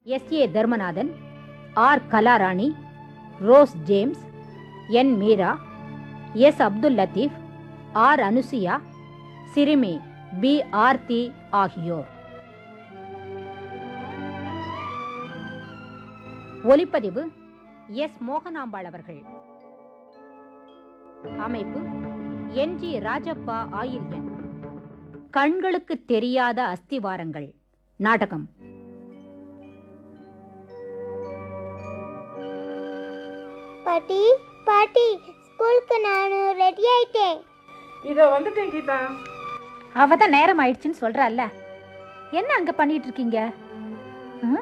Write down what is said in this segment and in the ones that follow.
S A Dharmanathan R Kalarani Rose James N Meera S Abdul Latheef R Anusuya சிறுமி P Aarthi ஆகியோர் ஒலிப்பதிவு S Mohanambal அவர்கள் அமைப்பு என் ஜி ராஜப்பா ஆயில்யன் கண்களுக்கு தெரியாத அஸ்திவாரங்கள் நாடகம் பாட்டி பாட்டி ஸ்கூலுக்கு நான் ரெடி ஆயிட்டேன் இதோ வந்துட்டேன் கீதா அவ தான் நேரம் ஆயிடுச்சுன்னு சொல்றால என்ன அங்க பண்ணிட்டு இருக்கீங்க ம்?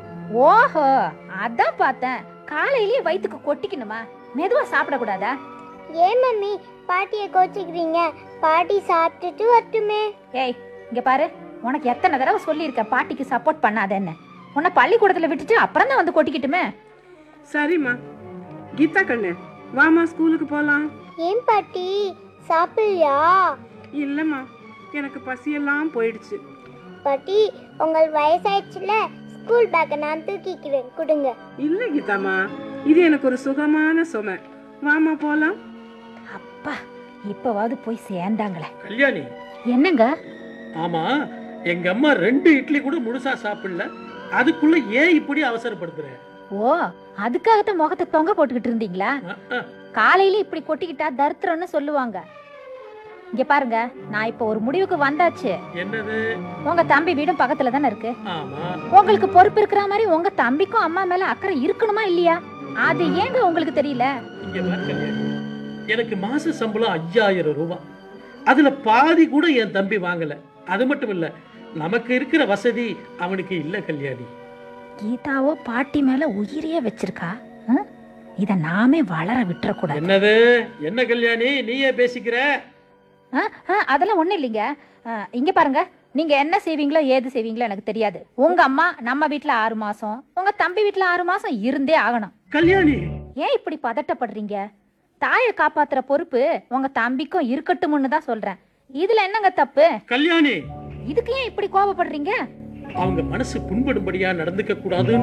ஓஹோ அதான் பார்த்தேன் காலையிலேயே வயித்துக்கு கொட்டிக்கணுமா மெதுவா சாப்பிடக்கூடாதா ஏன் மம்மி பாட்டியை கோச்சிக்கிறீங்க பாட்டி சாப்பிட்டுட்டு வரட்டுமே ஏய் இங்க பாரு உனக்கு எத்தனை தடவை சொல்லியிருக்கேன் பாட்டிக்கு சப்போர்ட் பண்ணாதேன்னு உன்னை பள்ளிக்கூடத்துல விட்டுட்டு அப்புறம் தான் வந்து கொட்டிக்கிட்டுமே சரிம்மா கீதா கண்ணு வாமா ஸ்கூலுக்கு போலாம் ஏன் பாட்டி சாப்பிடலையா இல்லம்மா எனக்கு பசியெல்லாம் போயிடுச்சு பாட்டி உங்கள் வயசாயிடுச்சுல ஸ்கூல் பேக்கை நான் தூக்கிக்கிறேன் கொடுங்க இல்ல கீதாம்மா இது எனக்கு ஒரு சுகமான சுமை வாமா போலாம் அப்பா இப்பவாவது போய் சேர்ந்தாங்களே கல்யாணி என்னங்க ஆமா எங்க அம்மா ரெண்டு இட்லி கூட முழுசா சாப்பிடல அதுக்குள்ள ஏன் இப்படி அவசரப்படுத்துற ஓ அதுக்காகத்தான் முகத்தை தொங்க போட்டுக்கிட்டு இருந்தீங்களா அஹ், அஹ். காலையில இப்படி கொட்டிக்கிட்டா தரித்திரம்னு சொல்லுவாங்க இங்க பாருங்க நான் இப்ப ஒரு முடிவுக்கு வந்தாச்சு என்னது உங்க தம்பி வீடும் பக்கத்துல தானே இருக்கு ஆமா உங்களுக்கு பொறுப்பு இருக்கிற மாதிரி உங்க தம்பிக்கும் அம்மா மேல அக்கறை இருக்கணுமா இல்லையா அது ஏங்க உங்களுக்கு தெரியல இங்க பாரு கல்யாணி எனக்கு மாச சம்பளம் ஐயாயிரம் ரூபாய் அதுல பாதி கூட என் தம்பி வாங்கல அது மட்டும் இல்ல நமக்கு இருக்கிற வசதி அவனுக்கு இல்ல கல்யாணி கீதாவோ பாட்டி மேல உயிரையே வச்சிருக்கா ஹம்? இத நாமே வளர விட்டுறக்கூடாது என்னது என்ன கல்யாணி நீயே பேசிக்கிற ஆ, ஆ, அதெல்லாம் ஒண்ணும் இல்லைங்க ஆ, இங்க பாருங்க நீங்க என்ன செய்வீங்களோ ஏது செய்வீங்களோ எனக்கு தெரியாது உங்க அம்மா நம்ம வீட்ல ஆறு மாசம் உங்க தம்பி வீட்ல ஆறு மாசம் இருந்தே ஆகணும் கல்யாணி ஏன் இப்படி பதட்டப்படுறீங்க தாயை காப்பாத்துற பொறுப்பு உங்க தம்பிக்கும் இருக்கட்டும்னு தான் சொல்றேன் இதுல என்னங்க தப்பு கல்யாணி இதுக்கு ஏன் இப்படி கோபப்படுறீங்க அவங்க மனசு புண்படும்படியா நடந்துக்க கூடாதுன்னு